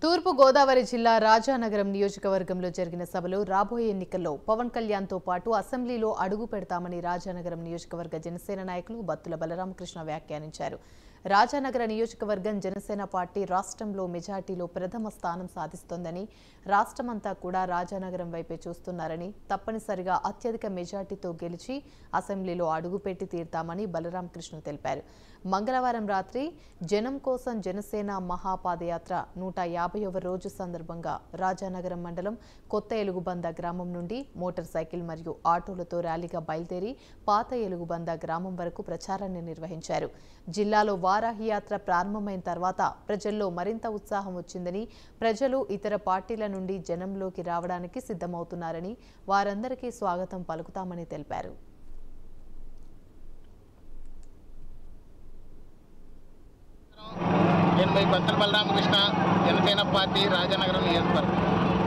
తూర్పు గోదావరి జిల్లా రాజానగరం నియోజకవర్గంలో జరిగిన సభలో రాబోయే ఎన్నికల్లో పవన్ కళ్యాణ్తో పాటు అసెంబ్లీలో అడుగు పెడతామని రాజానగరం నియోజకవర్గ జనసేన నాయకులు బత్తుల బలరామకృష్ణ వ్యాఖ్యానించారు రాజానగర నియోజకవర్గం జనసేన పార్టీ రాష్ట్రంలో మెజార్టీలో ప్రథమ స్థానం సాధిస్తోందని రాష్ట్రమంతా కూడా రాజానగరం వైపే చూస్తున్నారని తప్పనిసరిగా అత్యధిక మెజార్టీతో గెలిచి అసెంబ్లీలో అడుగుపెట్టి తీరుతామని బలరామకృష్ణ తెలిపారు మంగళవారం రాత్రి జనం కోసం జనసేన మహాపాదయాత్ర నూట యాభైవ రోజు సందర్భంగా రాజానగరం మండలం కొత్త ఎలుగుబంద గ్రామం నుండి మోటార్ సైకిల్ మరియు ఆటోలతో ర్యాలీగా బయలుదేరి పాత ఎలుగుబంద గ్రామం వరకు ప్రచారాన్ని నిర్వహించారు జిల్లాలో వారాహి యాత్ర ప్రారంభమైన తర్వాత ప్రజల్లో మరింత ఉత్సాహం వచ్చిందని ప్రజలు ఇతర పార్టీల నుండి జనంలోకి రావడానికి సిద్ధమవుతున్నారని వారందరికీ స్వాగతం పలుకుతామని తెలిపారు నేను మీ బత్తల బలరామకృష్ణ జనసేన పార్టీ రాజానగరం నియోజకవర్గం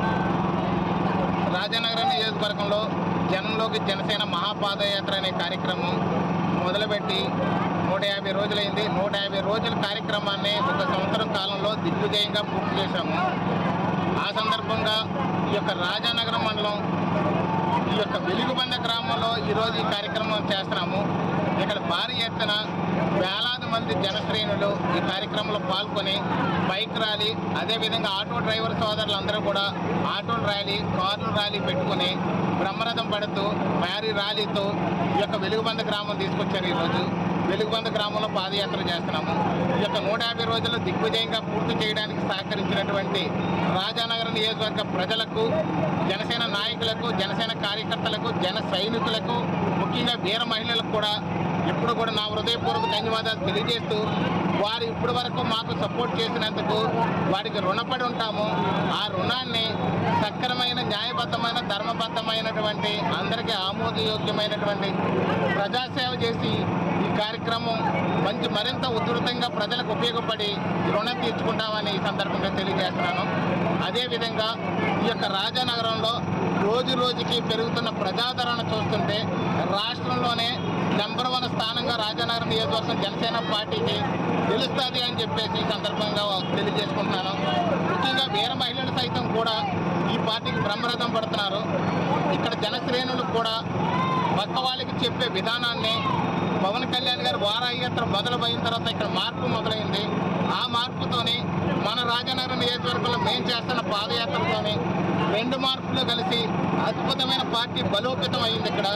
రాజానగరం నియోజకవర్గంలో జనంలోకి జనసేన మహాపాదయాత్ర అనే కార్యక్రమం మొదలుపెట్టి నూట యాభై రోజులైంది నూట యాభై రోజుల కార్యక్రమాన్ని ఒక సంవత్సరం కాలంలో దిగ్విజయంగా పూర్తి చేశాము ఆ సందర్భంగా ఈ యొక్క రాజానగరం మండలం ఈ యొక్క వెలుగుబంద గ్రామంలో ఈరోజు ఈ కార్యక్రమం చేస్తున్నాము ఇక్కడ భారీ ఎత్తున వేలాది మంది జనశ్రేణులు ఈ కార్యక్రమంలో పాల్గొని బైక్ ర్యాలీ అదేవిధంగా ఆటో డ్రైవర్ సోదరులందరూ కూడా ఆటో ర్యాలీ కార్లు ర్యాలీ పెట్టుకుని బ్రహ్మరథం పడుతూ భారీ ర్యాలీతో ఈ యొక్క వెలుగుబంద గ్రామం తీసుకొచ్చారు ఈరోజు వెలుగుబంద గ్రామంలో పాదయాత్ర చేస్తున్నాము ఈ యొక్క నూట యాభై రోజుల్లో దిగ్విజయంగా పూర్తి చేయడానికి సహకరించినటువంటి రాజానగర నియోజకవర్గ ప్రజలకు జనసేన నాయకులకు జనసేన కార్యకర్తలకు జన సైనికులకు ముఖ్యంగా వీర మహిళలకు కూడా ఎప్పుడు కూడా నా హృదయపూర్వక ధన్యవాదాలు తెలియజేస్తూ వారు ఇప్పటి వరకు మాకు సపోర్ట్ చేసినందుకు వారికి రుణపడి ఉంటాము ఆ రుణాన్ని సక్రమైన న్యాయబద్ధమైన ధర్మబద్ధమైనటువంటి అందరికీ ఆమోదయోగ్యమైనటువంటి ప్రజాసేవ చేసి ఈ కార్యక్రమం మంచి మరింత ఉధృతంగా ప్రజలకు ఉపయోగపడి రుణం తీర్చుకుంటామని ఈ సందర్భంగా తెలియజేస్తున్నాను అదేవిధంగా ఈ యొక్క రాజానగరంలో రోజు రోజుకి పెరుగుతున్న ప్రజాదరణ చూస్తుంటే రాష్ట్రంలోనే నెంబర్ వన్ స్థానంగా రాజానగరం నియోజకవర్గం జనసేన పార్టీకి తెలుస్తుంది అని చెప్పేసి ఈ సందర్భంగా తెలియజేసుకుంటున్నాను ముఖ్యంగా వీర మహిళలు సైతం కూడా ఈ పార్టీకి బ్రహ్మరథం పడుతున్నారు ఇక్కడ జనశ్రేణులు కూడా పక్క వాళ్ళకి చెప్పే విధానాన్ని పవన్ కళ్యాణ్ గారు వారాయాత్ర మొదలుపోయిన తర్వాత ఇక్కడ మార్పు మొదలైంది ఆ మార్పుతోని మన రాజనగరం నియోజకవర్గంలో మేము చేస్తున్న పాదయాత్రతోని రెండు మార్పులు కలిసి అద్భుతమైన పార్టీ బలోపేతం అయింది ఇక్కడ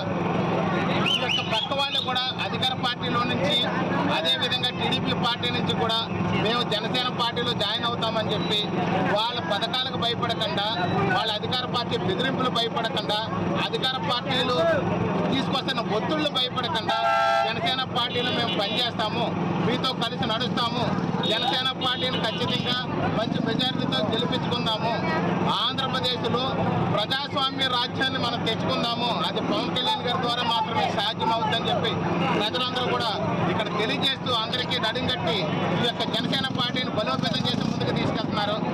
ఈ యొక్క పక్క వాళ్ళు కూడా అధికార పార్టీలో నుంచి అదే విధంగా టీడీపీ పార్టీ నుంచి కూడా మేము జనసేన పార్టీలో జాయిన్ అవుతామని చెప్పి వాళ్ళ పథకాలకు భయపడకుండా వాళ్ళ అధికార పార్టీ బెదిరింపులు భయపడకుండా అధికార పార్టీలు తీసుకొస్తున్న ఒత్తిళ్లు భయపడకుండా జనసేన పార్టీలో మేము పనిచేస్తాము మీతో కలిసి నడుస్తాము జనసేన పార్టీని ఖచ్చితంగా మంచి మెజారిటీతో గెలిపించుకుందాము ఆంధ్రప్రదేశ్లో ప్రజాస్వామ్య రాజ్యాన్ని మనం తెచ్చుకుందాము అది పవన్ కళ్యాణ్ గారి ద్వారా మాత్రమే సాధ్యం అవుతుందని చెప్పి ప్రజలందరూ కూడా ఇక్కడ తెలియజేస్తూ అందరికీ నడింగట్టి ఈ యొక్క జనసేన పార్టీని బలోపేతం చేసి ముందుకు తీసుకెళ్తున్నారు